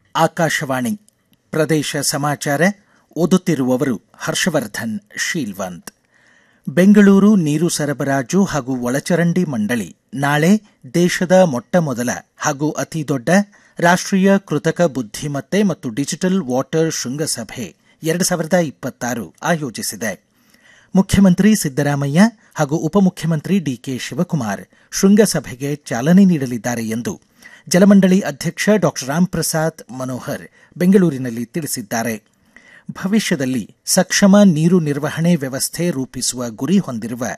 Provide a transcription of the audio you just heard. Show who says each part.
Speaker 1: ಆಕಾಶವಾಣಿ ಪ್ರದೇಶ ಸಮಾಚಾರ ಓದುತ್ತಿರುವವರು ಹರ್ಷವರ್ಧನ್ ಶೀಲ್ವಂತ್ ಬೆಂಗಳೂರು ನೀರು ಸರಬರಾಜು ಹಾಗೂ ಒಳಚರಂಡಿ ಮಂಡಳಿ ನಾಳೆ ದೇಶದ ಮೊಟ್ಟ ಮೊದಲ ಹಾಗೂ ಅತಿ ದೊಡ್ಡ ರಾಷ್ಟೀಯ ಕೃತಕ ಬುದ್ದಿಮತ್ತೆ ಮತ್ತು ಡಿಜಿಟಲ್ ವಾಟರ್ ಶೃಂಗಸಭೆ ಎರಡು ಸಾವಿರದ ಇಪ್ಪತ್ತಾರು ಆಯೋಜಿಸಿದೆ ಮುಖ್ಯಮಂತ್ರಿ ಸಿದ್ದರಾಮಯ್ಯ ಹಾಗೂ ಉಪಮುಖ್ಯಮಂತ್ರಿ ಡಿಕೆ ಶಿವಕುಮಾರ್ ಶೃಂಗಸಭೆಗೆ ಚಾಲನೆ ನೀಡಲಿದ್ದಾರೆ ಎಂದು ಜಲಮಂಡಳಿ ಅಧ್ಯಕ್ಷ ಡಾಕ್ಟರ್ ರಾಮ್ಪ್ರಸಾದ್ ಮನೋಹರ್ ಬೆಂಗಳೂರಿನಲ್ಲಿ ತಿಳಿಸಿದ್ದಾರೆ ಭವಿಷ್ಯದಲ್ಲಿ ಸಕ್ಷಮ ನೀರು ನಿರ್ವಹಣೆ ವ್ಯವಸ್ಥೆ ರೂಪಿಸುವ ಗುರಿ ಹೊಂದಿರುವ